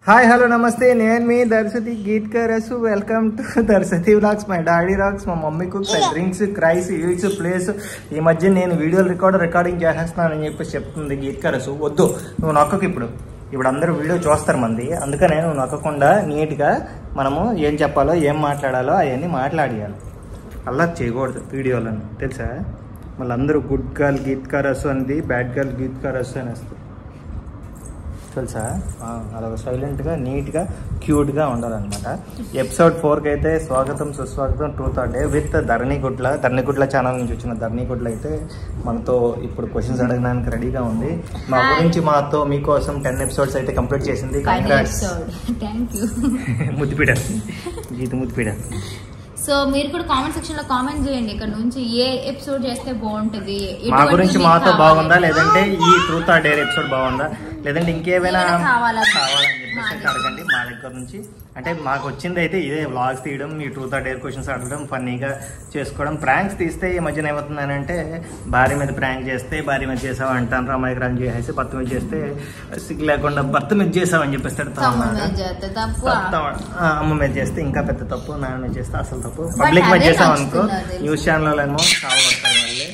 Hi hello నమస్తే నేను మీ దర్శతి గీత్ కరసు welcome to Darshathi vlogs my daddy rocks మా mummy cooks drinks cries eats plays ఈ మధ్య నేను వీడియోలు రికార్డ్ రికార్డింగ్ చేసేస్తున్నానని చెప్పి చెప్తుంది గీత్ కరసు వద్దు నువ్వు నొక్కకు ఇప్పుడు ఇప్పుడు అందరూ వీడియో చూస్తారు మంది అందుకనే నువ్వు నొక్కకుండా నీట్గా మనము ఏం చెప్పాలో ఏం మాట్లాడాలో అవన్నీ మాట్లాడియాలి అలా చేయకూడదు వీడియోలను తెలుసా మళ్ళీ అందరూ గుడ్ గర్ల్ గీత్ కరసు అనేది బ్యాడ్ గర్ల్ గీత్ కరసు అని వస్తుంది తెలుసా ఆ, అదొక సైలెంట్గా నీట్గా క్యూట్గా ఉండాలన్నమాట ఎపిసోడ్ ఫోర్కి అయితే స్వాగతం సుస్వాగతం to third day with Dharanigudla Dharanigudla channel నుంచి వచ్చిన ధరణిగుడ్ల అయితే మనతో ఇప్పుడు క్వశ్చన్స్ అడగడానికి రెడీగా ఉంది మా Hi. గురించి మాతో మీకోసం టెన్ ఎపిసోడ్స్ అయితే కంప్లీట్ చేసింది కంగ్రాట్స్ థ్యాంక్ యూ ముద్దుపీడ గీత ముద్దుపీడ సో మీరు కూడా కామెంట్ సెక్షన్ లో కామెంట్ చేయండి ఇక్కడ నుంచి ఏ ఎపిసోడ్ చేస్తే బాగుంటది మా ఎటువంటి గురించి మీకు మాతో కావాలి? బాగుందా లేదంటే ఈ ట్రూత్ ఆర్ డేర్ ఎపిసోడ్ బాగుందా లేదంటే ఇంకేమైనా ఏమైనా కావాలా? కావాలని చెప్పేసి మా అయితే అడగండి మా దగ్గర నుంచి అంటే మాకు వచ్చింది అయితే ఇదే వ్లాగ్స్ తీయడం ఈ ట్రూత్ ఆర్ డేర్ క్వశ్చన్స్ అడగడం ఫన్నీగా చేసుకోవడం ప్రాంక్స్ తీస్తే ఈ మధ్యన ఏమవుతుందని అంటే భార్య మీద ప్రాంక్ చేస్తే భార్య మీద చేసావు అంటాను అమ్మాయికి రన్ చేసేసి భర్త మీద చేస్తే సిగ్గు లేకుండా భర్త మీద చేసావని చెప్పేసి తిడతాం తమ్ముడు అన్నమాట. మీద చేస్తే తప్పు ఆ, అమ్మ మీద చేస్తే ఇంకా పెద్ద తప్పు నాన్న మీద చేస్తే అసలు తప్పు But పబ్లిక్ మీద అదే చేసాం అనుకో నచ్చుతుంది నాకు తెలిసి. న్యూస్ ఛానల్ ఏమో కావడతారు వాళ్ళే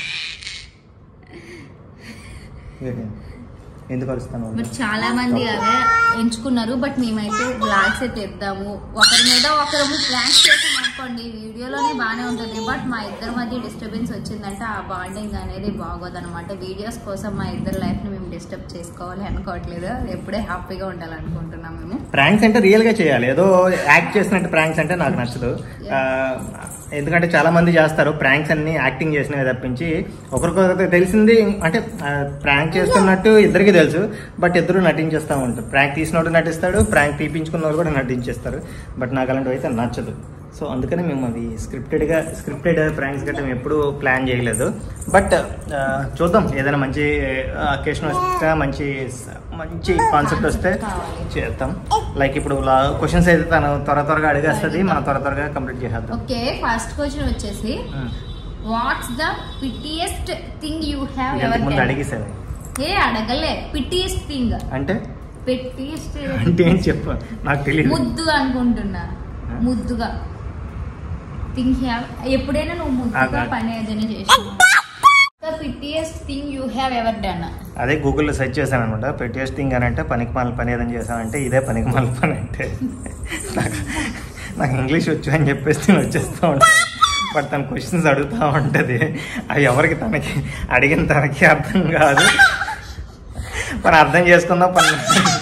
ఏంటి? ఎందుకు అరుస్తాను వాళ్ళు? మీరు చాలా మంది అవే ఎంచుకున్నారు బట్ మేమైతే బ్లాగ్స్ అయితే ఇద్దాము ఒకరి మీద ఒకరు ప్రాంక్ చేసాం అనుకోండి వీడియోలోనే బాగానే ఉంటుంది బట్ మా ఇద్దరి మధ్య డిస్టర్బెన్స్ వచ్చిందంటే ఆ బాండింగ్ అనేది బాగోదు అనమాట వీడియోస్ కోసం మా ఇద్దరు లైఫ్ ని మేము డిస్టర్బ్ చేసుకోవాలి అనుకోవట్లేదు ఎప్పుడే హ్యాపీగా ఉండాలనుకుంటున్నాం మేము ప్రాంక్స్ అంటే రియల్ గా చేయాలి ఏదో యాక్ట్ చేసినట్టు ప్రాంక్స్ అంటే నాకు నచ్చదు ఆ, ఎందుకంటే చాలా మంది చేస్తారు ప్రాంక్స్ అన్ని యాక్టింగ్ చేసినవి తప్పించి ఒకరికొకరికి తెలిసింది అంటే ప్రాంక్ చేస్తున్నట్టు ఇద్దరికి తెలుసు బట్ ఇద్దరు నటించేస్తూ ఉంటారు ప్రాంక్ తీసినోడు నటిస్తాడు ప్రాంక్ తీపించుకున్నవాడు కూడా నటించేస్తారు బట్ నాకు అలాంటివి అయితే నచ్చదు సో అందుకని మేము అవి స్క్రిప్టెడ్గా స్క్రిప్టెడ్ ప్రాంక్స్ గట్రా మేము ఎప్పుడూ ప్లాన్ చేయలేదు బట్ చూద్దాం ఏదైనా మంచి అకేషన్ వస్తే మంచి మంచి కాన్సెప్ట్ వస్తే చేద్దాం లైక్ ఇప్పుడు క్వశ్చన్స్ అయితే తను త్వర త్వరగా అడిగేస్తుంది మనం త్వర త్వరగా కంప్లీట్ చేసేద్దాం ఓకే ఫస్ట్ క్వశ్చన్ వచ్చేసి um. What's the pettiest thing you have ఇంతకు ఎవర్ ముందు అడిగేసావి ఏ అడగలే పిటియెస్ట్ థింగ్ అంటే పెట్టియెస్ట్ అంటే ఏం చెప్పు నాకు తెలియదు ముద్దు అనుకుంటున్నా ముద్దుగా థింగ్ హ్యావ్ ఎప్పుడైనా నువ్వు ముద్దుగా ఆగా. పని ఏదైనా చేసినావు the pettiest thing you have ever done అదే గూగుల్లో సెర్చ్ చేశాను అనమాట పెట్టేస్టింగ్ అని అంటే పనికి మాల పని ఏదైనా చేశానంటే ఇదే పనికి మాల పని అంటే నాకు నాకు ఇంగ్లీష్ వచ్చు అని చెప్పేసి నేను వచ్చేస్తూ ఉంటాను బట్ తన క్వశ్చన్స్ అడుగుతూ ఉంటుంది అవి ఎవరికి తనకి అడిగిన తనకి అర్థం కాదు పని అర్థం చేసుకుందాం పని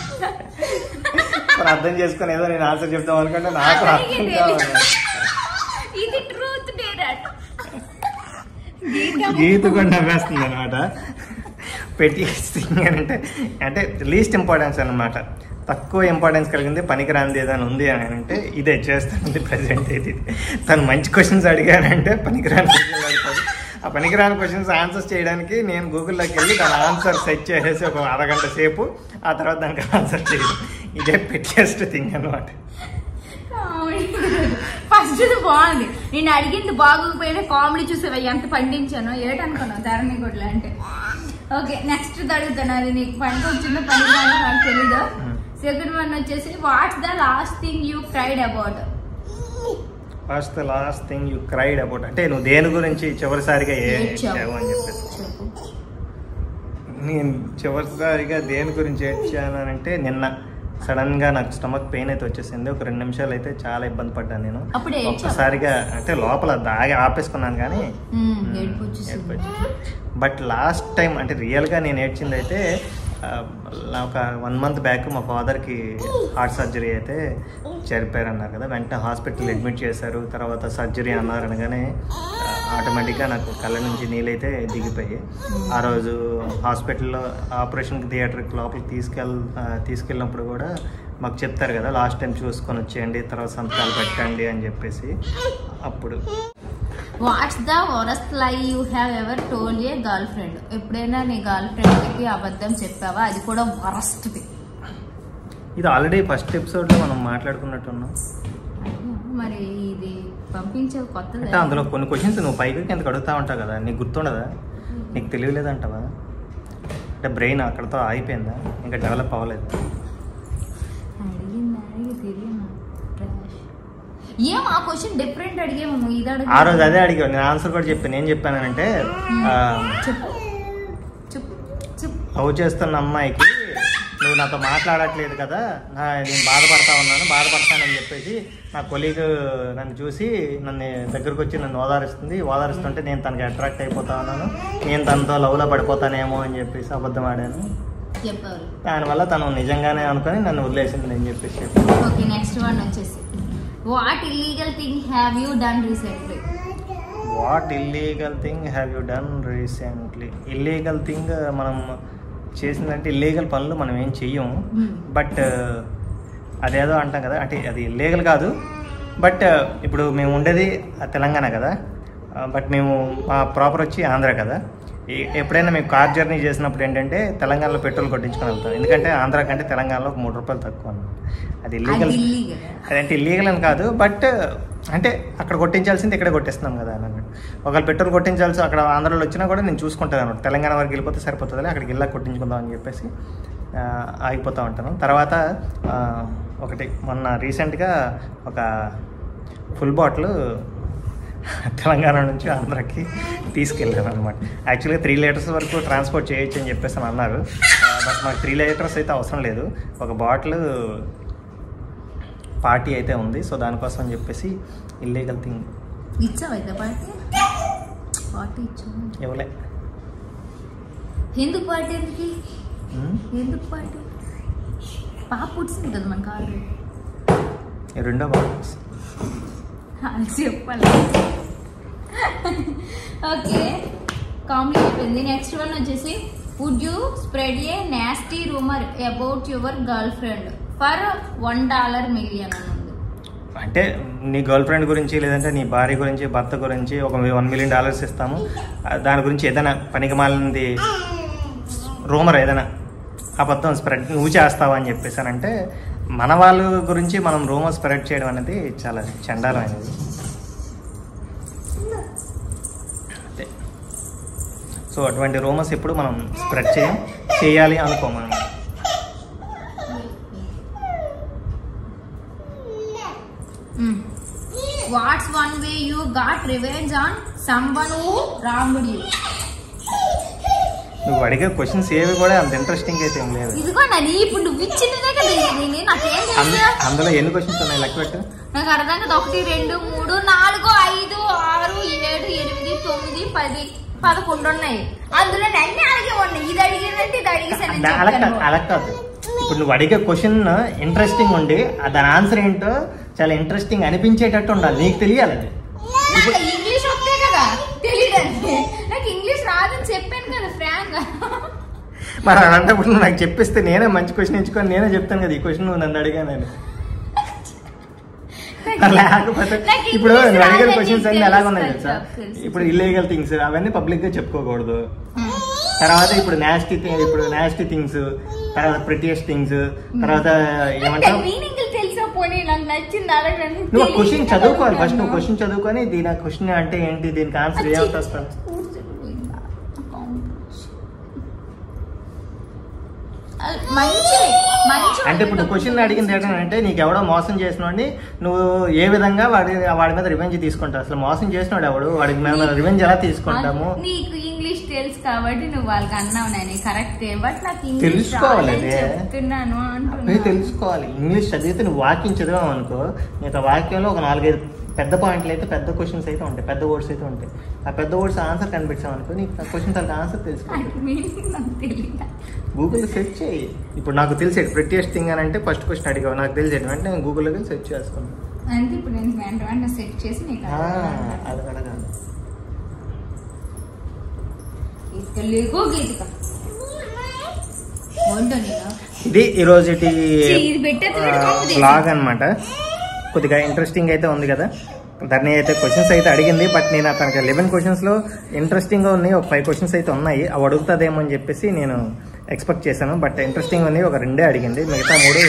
పని అర్థం చేసుకుని ఏదో నేను ఆన్సర్ చెప్తాం అనుకుంటే నాకు అర్థం కావాలి ఇది ట్రూత్ డేరట్ గీత కూడా నవ్వేస్తుంది అనమాట పెట్టి అంటే అంటే లీస్ట్ ఇంపార్టెన్స్ అనమాట తక్కువ ఇంపార్టెన్స్ కలిగింది పనికిరాంది ఏదైనా ఉంది అని అంటే ఇదే చేస్తుంది ప్రజెంట్ ఇది తను మంచి క్వశ్చన్స్ అడిగానంటే పనికిరాని క్వశ్చన్స్ అడుగుతాడు ఆ పనికిరాని క్వశ్చన్స్ ఆన్సర్స్ చేయడానికి నేను గూగుల్లోకి వెళ్ళి దాని ఆన్సర్ సెర్చ్ చేసేసి ఒక అరగంట సేపు ఆ తర్వాత దానికి ఆన్సర్ చేయడం ఇదే పెట్టేస్ట్ థింగ్ అనమాట ఫస్ట్ ఇది బాగుంది నేను అడిగింది బాగోకపోయినా కామెడీ చూసేవా ఎంత పండించాను ఏటనుకున్నావు ధరణి గుడ్లు అంటే ఓకే నెక్స్ట్ అడుగుతాను అది నీకు పనికి వచ్చిందో పని కాదో నాకు తెలీదు సెకండ్ వన్ వచ్చేసి what's the last thing you cried about first the last thing you cried about అంటే నువ్వు దేని గురించి చివరిసారిగా ఏ ఏడ్చావు. ఏడ్చావు అని చెప్పేసి నేను చివరిసారిగా దేని గురించి ఏడ్చాను అని అంటే నిన్న సడన్ గా నాకు స్టమక్ పెయిన్ అయితే వచ్చేసింది ఒక రెండు నిమిషాలు అయితే చాలా ఇబ్బంది పడ్డాను నేను అప్పుడు ఏడ్చావా? ఒక్కసారిగా అంటే లోపల దాగి ఆపేసుకున్నాను కానీ ఏడుపు వచ్చేసింది బట్ లాస్ట్ టైం అంటే రియల్గా నేను ఏడ్చింది అయితే ఆ, ఒక వన్ మంత్ బ్యాక్ మా ఫాదర్కి హార్ట్ సర్జరీ అయితే చనిపోయారు అన్నారు కదా వెంటనే హాస్పిటల్ అడ్మిట్ చేశారు తర్వాత సర్జరీ అన్నారు అనగానే ఆటోమేటిక్గా నాకు కళ్ళ నుంచి నీళ్ళైతే దిగిపోయాయి ఆ రోజు హాస్పిటల్లో ఆపరేషన్ థియేటర్కి లోపలికి తీసుకెళ్ ఆ, తీసుకెళ్ళినప్పుడు కూడా మాకు చెప్తారు కదా లాస్ట్ టైం చూసుకొని వచ్చేయండి తర్వాత సంతకాలు పెట్టండి అని చెప్పేసి అప్పుడు what's the worst lie you have ever told a girlfriend ఎప్పుడైనా నీ గర్ల్ ఫ్రెండ్కి అబద్ధం చెప్పావా అది కూడా వరస్ట్ది ఇది ఆల్రెడీ ఫస్ట్ ఎపిసోడ్లో మనం మాట్లాడుకున్నట్టున్నాం మరి ఇది పంపించే కొత్తది అంటే అందులో కొన్ని క్వశ్చన్స్ నువ్వు పైకి కిందకి అడుగుతా ఉంటావు కదా నీకు గుర్తుండదా నీకు తెలియలేదంటావా అంటే బ్రెయిన్ అక్కడతో ఆగిపోయిందా ఇంకా డెవలప్ అవ్వలేదు తెలియ తెలియదు ట్రాష్ ఏం ఆ క్వశ్చన్ డిఫరెంట్ అడిగేమో ఇది అడిగి ఆ రోజు అదే అడిగావు నేను ఆన్సర్ కూడా చెప్పాను ఏం చెప్పానంటే ఆ, చెప్పు చెప్పు చెప్పు లవ్ చేస్తున్న అమ్మాయికి నువ్వు నాతో మాట్లాడట్లేదు కదా నా నేను బాధపడతా ఉన్నాను బాధపడతానని చెప్పేసి నా కొలీగ్ నన్ను చూసి నన్ను దగ్గరకు వచ్చి నన్ను ఓదారుస్తుంది ఓదారుస్తుంటే నేను తనకి అట్రాక్ట్ అయిపోతా ఉన్నాను నేను తనతో లవ్లో పడిపోతానేమో అని చెప్పేసి అబద్ధం ఆడాను చెప్పారు దానివల్ల తను నిజంగానే అనుకొని నన్ను వదిలేసింది అని చెప్పేసి ఓకే నెక్స్ట్ వన్ వచ్చేసి what illegal thing have you done recently what illegal thing have you done recently illegal thing మనం చేసిందంటే ఇల్లీగల్ పనులు మనం ఏం చెయ్యము బట్ అదేదో అంటాం కదా అంటే అది ఇల్లీగల్ కాదు బట్ ఇప్పుడు మేము ఉండేది తెలంగాణ కదా బట్ మేము మా ప్రాపర్ వచ్చి ఆంధ్ర కదా ఈ- ఎప్పుడైనా మేము కార్ జర్నీ చేసినప్పుడు ఏంటంటే తెలంగాణలో పెట్రోల్ కొట్టించుకొని వెళ్తాం ఎందుకంటే ఆంధ్ర కంటే తెలంగాణలో ఒక మూడు రూపాయలు తక్కువ అన్నమాట అది ఇల్లీగల్ అది ఇల్లీగల్ అదంటే ఇల్లీగల్ అని కాదు బట్ అంటే అక్కడ కొట్టించాల్సింది ఇక్కడ కొట్టిస్తున్నాం కదా అని అన్నట్టు ఒకవేళ పెట్రోల్ కొట్టించాల్సి అక్కడ ఆంధ్రాలో వచ్చినా కూడా నేను చూసుకుంటాను అనమాట తెలంగాణ వరకు వెళ్ళిపోతే సరిపోతుంది అక్కడికి వెళ్ళా కొట్టించుకుందాం అని చెప్పేసి ఆ, ఆగిపోతూ ఉంటాను తర్వాత ఆ, ఒకటి మొన్న రీసెంట్గా ఒక ఫుల్ బాటిల్ తెలంగాణ నుంచి ఆంధ్రాకి తీసుకెళ్ళాను అనమాట యాక్చువల్గా త్రీ లీటర్స్ వరకు ట్రాన్స్పోర్ట్ చేయొచ్చు అని చెప్పేసి అని అన్నారు బట్ మాకు త్రీ లీటర్స్ అయితే అవసరం లేదు ఒక బాటిల్ పార్టీ అయితే ఉంది సో దానికోసం అని చెప్పేసి ఇల్లీగల్ థింగ్ ఇచ్చావు అయితే పార్టీ పార్టీ ఇచ్చావు ఇవ్వలే ఎందుకు పార్టీ ఎందుకు ఉమ్, ఎందుకు పార్టీ పాప పుట్టింది కదా మనకు ఆల్రెడీ ఈ రెండో బాటిల్స్ అది చెప్పాలి ఓకే కామెడీ అయిపోయింది నెక్స్ట్ వన్ వచ్చేసి would you spread a nasty rumour about your girlfriend for one dollar million అని ఉంది అంటే నీ గర్ల్ ఫ్రెండ్ గురించి లేదంటే నీ భార్య గురించి భర్త గురించి ఒక వన్ మిలియన్ డాలర్స్ ఇస్తాము ఆ, దాని గురించి ఏదైనా పనికి మాలినది రూమర్ ఏదైనా అబద్ధం స్ప్రెడ్ నువ్వు చేస్తావా అని చెప్పేసానంటే మన వాళ్ళ గురించి మనం రూమర్ స్ప్రెడ్ చేయడం అనేది చాలా చండాలమైనది అంతే సో అటువంటి రూమర్స్ ఎప్పుడు మనం స్ప్రెడ్ చేయం చేయాలి అనుకోము అనమాట what's one way you got revenge on someone who wronged you నువ్వు అడిగే క్వశ్చన్స్ ఏవి కూడా అంత ఇంట్రెస్టింగ్ అయితే ఏం లేదు ఇదిగో నది ఇప్పుడు నువ్వు ఇచ్చినదే కదా ఇది. నేను నాకేం అంద- తెలుసు అందులో ఎన్ని క్వశ్చన్స్ ఉన్నాయి లెక్క పెట్టు నాకు అర్థం కదా ఒకటి రెండు మూడు నాలుగు ఐదు ఆరు ఏడు ఎనిమిది తొమ్మిది పది పదకొండు ఉన్నాయి అందులో అన్ని అలాగే ఉన్నాయి ఇది అడిగినట్టు ఇది అడిగేసాను దా- అలా కాదు అలా కాదు ఇప్పుడు నువ్వు అడిగే క్వశ్చన్ ఇంట్రెస్టింగ్ ఉండి ఆ దాని ఆన్సర్ ఏంటో చాలా ఇంట్రెస్టింగ్ అనిపించేటట్టు ఉండాలి నీకు తెలియాలి అది నాకు ఇంగ్లీష్ వస్తే కదా తెలియదండి నాకు ఇంగ్లీష్ రాదని చెప్పాను కదా ఫ్రాంక్ మరి అలాంటప్పుడు నువ్వు నాకు చెప్పిస్తే నేనే మంచి క్వశ్చన్ ఎంచుకొని నేనే చెప్తాను కదా ఈ క్వశ్చన్ నువ్వు నన్ను అడిగానని లేకపోతే నాకు ఇప్పుడు ఇంగ్లీష్ నువ్వు అడిగిన రాదని క్వశ్చన్స్ అన్ని తెలుసు ఎలాగ ఉన్నాయి తెలుసు, తెలుసా తెలుసు. ఇప్పుడు ఇల్లీగల్ థింగ్స్ అవన్నీ పబ్లిక్ గా చెప్పుకోకూడదు తర్వాత ఇప్పుడు నాస్టీ ఇప్పుడు నాస్టీ థింగ్స్ తర్వాత ప్రిటియస్ థింగ్స్ తర్వాత ఏమంటావు మీనింగ్ తెలుసా పోనీ నాకు నచ్చింది అడగండి నువ్వు ఆ క్వశ్చన్ చదువుకోవాలి ఫస్ట్ నువ్వు క్వశ్చన్ చదువుకొని దీని క్వశ్చన్ అంటే ఏంటి దీనికి ఆన్సర్ ఏమంటే వస్తాను మంచి మంచి అంటే ఇప్పుడు క్వశ్చన్ అడిగింది ఏంటంటే నీకు ఎవడో మోసం చేసినోడిని నువ్వు ఏ విధంగా వాడి వాడి మీద రివెంజ్ తీసుకుంటావు అసలు మోసం చేసినోడు ఎవడు వాడికి మేము రివెంజ్ ఎలా తీసుకుంటాము నీకు ఇంగ్లీష్ తెలుసు కాబట్టి నువ్వు వాళ్ళకి అన్నావు నేను కరెక్టే బట్ నాకు ఇంగ్లీష్ తెలుసుకోవాలి రాదని అదే. చెప్తున్నాను అదే అంటున్నా తెలుసుకోవాలి ఇంగ్లీష్ చదివితే నువ్వు వాక్యం చదివావు అనుకో నీకు ఆ వాక్యంలో ఒక నాలుగైదు పెద్ద పాయింట్లు అయితే పెద్ద క్వశ్చన్స్ అయితే ఉంటాయి పెద్ద వర్డ్స్ అయితే ఉంటాయి ఆ పెద్ద వర్డ్స్ ఆన్సర్ కనిపించావు అనుకో నీకు క్వశ్చన్ తనకి ఆన్సర్ తెలుసుకోవాలి మీనింగ్ నాకు తెలియదు గూగుల్లో సెర్చ్ చేయి ఇప్పుడు నాకు తెలిసేది ప్రతియస్ థింగ్ అని అంటే ఫస్ట్ క్వశ్చన్ అడిగావు నాకు తెలిసేది వెంటనే నేను గూగుల్లోకి వెళ్ళి సెర్చ్ చేసుకున్నాను అంటే ఇప్పుడు నేను వెంట వెంటనే సెట్ చేసి నీకు ఆ, అది అడగాలి తెలుగు గీతిక వంట నేను ఇది ఈరోజు ఛీ, ఇది పెట్టేది వీడు కొంప తీసి. బ్లాగ్ అనమాట కొద్దిగా ఇంట్రెస్టింగ్ అయితే ఉంది కదా దాన్ని అయితే క్వశ్చన్స్ అయితే అడిగింది బట్ నేను తనకి లెవెన్ క్వశ్చన్స్లో ఇంట్రెస్టింగ్గా ఉన్నాయి ఒక ఫైవ్ క్వశ్చన్స్ అయితే ఉన్నాయి అవి అడుగుతుందేమో అని చెప్పేసి నేను ఎక్స్పెక్ట్ చేశాను బట్ ఇంట్రెస్టింగ్ ఉంది ఒక రెండే అడిగింది మిగతా మూడు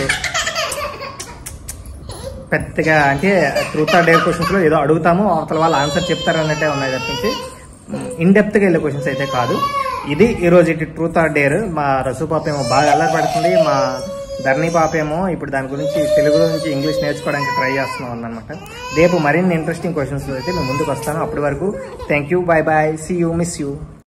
పెద్దగా అంటే ట్రూత్ ఆర్ డేర్ క్వశ్చన్స్లో ఏదో అడుగుతాము అవతల వాళ్ళు ఆన్సర్ చెప్తారు అన్నట్టే ఉన్నాయి తప్పించి ఇన్ డెప్త్గా వెళ్ళే క్వశ్చన్స్ అయితే కాదు ఇది ఈరోజు ఇటు ట్రూత్ ఆర్ డేర్ మా రసు పాప ఏమో బాగా అల్లరి పెడుతుంది మా ధరణి పాపేమో ఇప్పుడు దాని గురించి తెలుగు నుంచి ఇంగ్లీష్ నేర్చుకోవడానికి ట్రై చేస్తున్నాం అనమాట రేపు మరిన్ని ఇంట్రెస్టింగ్ క్వశ్చన్స్ అయితే మేము ముందుకు వస్తాను అప్పటి వరకు thank you bye bye see you miss you